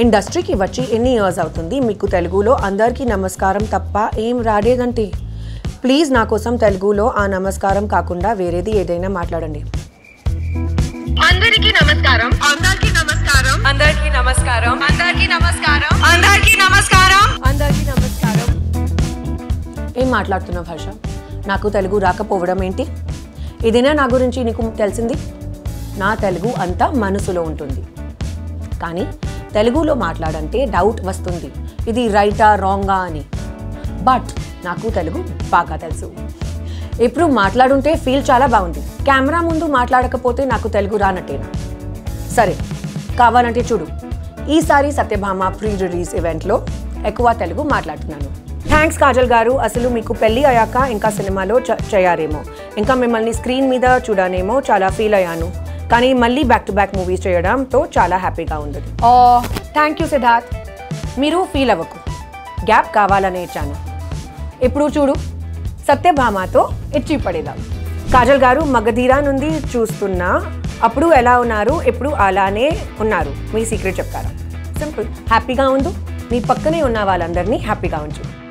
ఇండస్ట్రీకి వచ్చి ఎన్ని ఇయర్స్ అవుతుంది మీకు తెలుగులో అందరికీ నమస్కారం తప్ప ఏం రాలేదంటే ప్లీజ్ నా కోసం తెలుగులో ఆ నమస్కారం కాకుండా వేరేది ఏదైనా మాట్లాడండి అందరికీ నమస్కారం అందరికీ నమస్కారం అందరికీ నమస్కారం అందరికీ నమస్కారం అందరికీ నమస్కారం అందరికీ నమస్కారం ఏం మాట్లాడుతున్నావు భాష నాకు తెలుగు రాకపోవడం ఏంటి ఇదేనా నా గురించి నీకు తెలిసింది నా తెలుగు అంతా మనసులో ఉంటుంది కానీ తెలుగులో మాట్లాడంటే డౌట్ వస్తుంది ఇది రైటా రాంగా అని బట్ నాకు తెలుగు బాగా తెలుసు ఇప్పుడు మాట్లాడుంటే ఫీల్ చాలా బాగుంది కెమెరా ముందు మాట్లాడకపోతే నాకు తెలుగు రానట్టేనా సరే కావాలంటే చూడు ఈసారి సత్యభామ ప్రీ రిలీజ్ ఈవెంట్లో ఎక్కువ తెలుగు మాట్లాడుతున్నాను థ్యాంక్స్ కాజల్ గారు అసలు మీకు పెళ్ళి అయ్యాక ఇంకా సినిమాలో చ- చేయారేమో ఇంకా మిమ్మల్ని స్క్రీన్ మీద చూడనేమో చాలా ఫీల్ అయ్యాను కానీ మళ్ళీ బ్యాక్ టు బ్యాక్ మూవీస్ చేయడంతో చాలా హ్యాపీగా ఉంది థ్యాంక్ యూ సిద్ధార్థ్ మీరు ఫీల్ అవ్వకు గ్యాప్ కావాలనే ఇచ్చాను ఇప్పుడు చూడు సత్యభామతో ఇచ్చి పడేదాం కాజల్ గారు మగధీరా నుండి చూస్తున్నా అప్పుడు ఎలా ఉన్నారు ఇప్పుడు అలానే ఉన్నారు మీ సీక్రెట్ చెప్తారా సింపుల్ హ్యాపీగా ఉండు నీ పక్కనే ఉన్న వాళ్ళందరినీ హ్యాపీగా ఉంచు